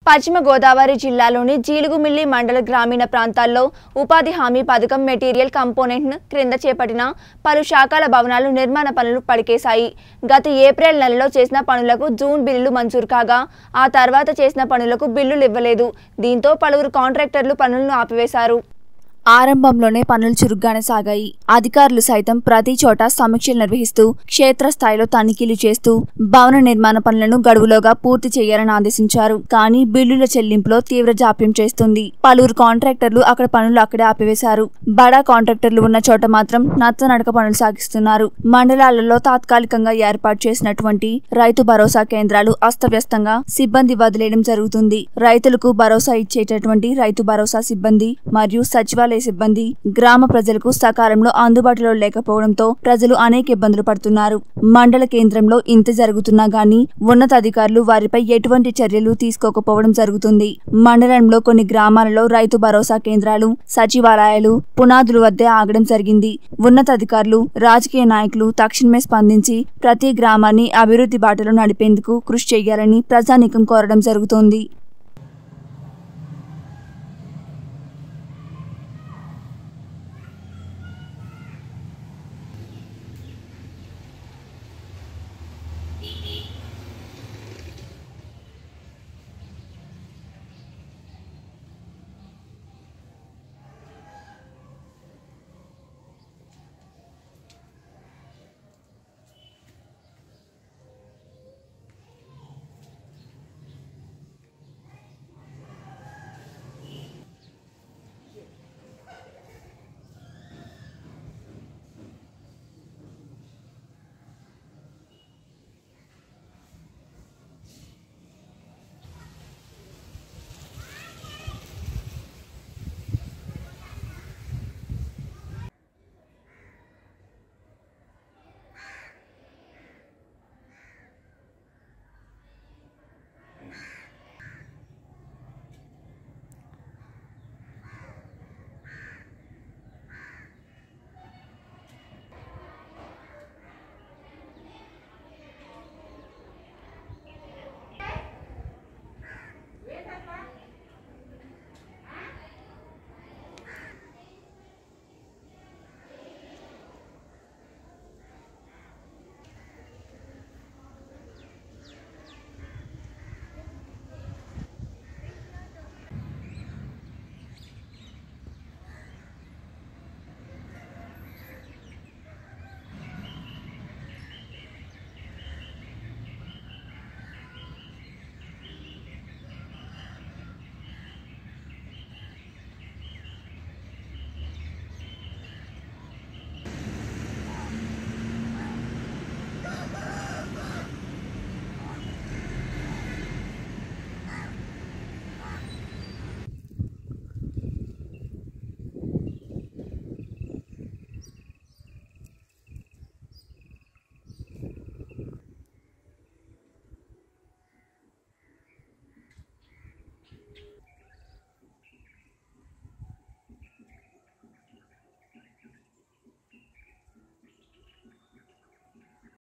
పశ్చిమ గోదావరి జిల్లాలోని జీలుగుమిల్లి మండల గ్రామీణ ప్రాంతాల్లో ఉపాధి హామీ పథకం మెటీరియల్ కంపోనెంట్ క్రింద చేపట్టిన పలు శాఖల భవనాలు నిర్మాణ పనులు పడికేశాయి గత ఏప్రిల్ నెలలో చేసిన పనులకు జూన్ బిల్లులు మంజూరు కాగా ఆ తర్వాత చేసిన పనులకు బిల్లులు ఇవ్వలేదు దీంతో పలువురు కాంట్రాక్టర్లు పనులను ఆపివేశారు ఆరంభంలోనే పనులు చురుగ్గానే సాగాయి అధికారులు సైతం ప్రతి చోట సమీక్షలు నిర్వహిస్తూ క్షేత్రస్థాయిలో తనిఖీలు చేస్తూ భవన నిర్మాణ పనులను గడువులోగా పూర్తి చేయాలని ఆదేశించారు కానీ బిల్లుల చెల్లింపులో తీవ్ర జాప్యం చేస్తుంది పలువురు కాంట్రాక్టర్లు అక్కడ పనులు అక్కడే ఆపివేశారు బడా కాంట్రాక్టర్లు ఉన్న చోట మాత్రం నత్తనడక పనులు సాగిస్తున్నారు మండలాలలో తాత్కాలికంగా ఏర్పాటు చేసినటువంటి రైతు భరోసా కేంద్రాలు అస్తవ్యస్తంగా సిబ్బంది వదిలేయడం జరుగుతుంది రైతులకు భరోసా ఇచ్చేటటువంటి రైతు భరోసా సిబ్బంది మరియు సచివాలయ సిబ్బంది గ్రామ ప్రజలకు సకాలంలో అందుబాటులో లేకపోవడంతో ప్రజలు అనేక ఇబ్బందులు పడుతున్నారు మండల కేంద్రంలో ఇంత జరుగుతున్నా గానీ ఉన్నతాధికారులు వారిపై ఎటువంటి చర్యలు తీసుకోకపోవడం జరుగుతుంది మండలంలో కొన్ని గ్రామాలలో రైతు భరోసా కేంద్రాలు సచివాలయాలు పునాదుల వద్దే ఆగడం జరిగింది ఉన్నతాధికారులు రాజకీయ నాయకులు తక్షణమే స్పందించి ప్రతి గ్రామాన్ని అభివృద్ధి బాటలో నడిపేందుకు కృషి చేయాలని ప్రజానీకం కోరడం జరుగుతోంది